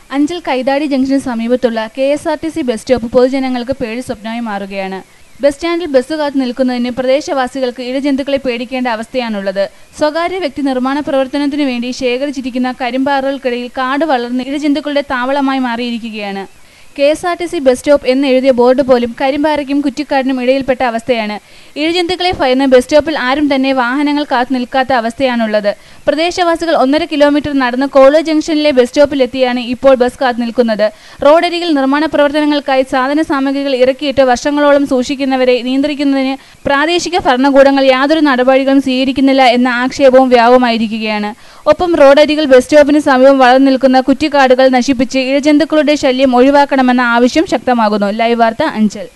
അഞ്ചൽ കൈതാടി ജംഗ്ഷന് സമീപത്തുള്ള K S R T C bus stop പൊതുജനങ്ങൾക്ക് പേടി സ്വപ്നമായി മാറുകയാണ് ബസ് സ്റ്റാൻഡിൽ ബസ് കാത്തു നിൽക്കുന്നതിന് പ്രദേശവാസികൾക്ക് ഇഴജന്തുക്കളെ പേടിക്കേണ്ട അവസ്ഥയാണുള്ളത് സ്വകാര്യ വ്യക്തി നിർമ്മാണ പ്രവർത്തനത്തിനു വേണ്ടി ശേഖരിച്ചിരിക്കുന്ന കരിമ്പാറകൾക്കിടയിൽ കാട് വളർന്ന് ഇഴജന്തുക്കളുടെ താവളമായി മാറിയിരിക്കുകയാണ് K S R T C bus stop എന്നെഴുതിയ ബോർഡ് പോലും കരിമ്പാറയ്ക്കും കുറ്റിക്കാടിനും ഇടയിൽപ്പെട്ട അവസ്ഥയാണ് ഇഴജന്തുക്കളെ ഭയന്ന് ബസ് സ്റ്റോപ്പിൽ ആരും തന്നെ വാഹനങ്ങൾ കാത്തു നിൽക്കാത്ത അവസ്ഥയാണുള്ളത് പ്രദേശവാസികൾ ഒന്നര കിലോമീറ്റർ നടന്ന് കോളേജ് ജംഗ്ഷനിലെ ബസ് സ്റ്റോപ്പിലെത്തിയാണ് ഇപ്പോൾ ബസ് കാത്തു നിൽക്കുന്നത് റോഡരികിൽ നിർമ്മാണ പ്രവർത്തനങ്ങൾക്കായി സാധന സാമഗ്രികൾ ഇറക്കിയിട്ട് വർഷങ്ങളോളം സൂക്ഷിക്കുന്നവരെ നിയന്ത്രിക്കുന്നതിന് പ്രാദേശിക ഭരണകൂടങ്ങൾ യാതൊരു നടപടികളും സ്വീകരിക്കുന്നില്ല എന്ന ആക്ഷേപവും വ്യാപകമായിരിക്കുകയാണ് ഒപ്പം റോഡരികിൽ ബസ് സ്റ്റോപ്പിന് സമീപം വളർന്നു നിൽക്കുന്ന കുറ്റിക്കാടുകൾ നശിപ്പിച്ച് ഇഴജന്തുക്കളുടെ ശല്യം ഒഴിവാക്കണമെന്ന ആവശ്യം ശക്തമാകുന്നു ലൈവ് വാർത്ത അഞ്ചൽ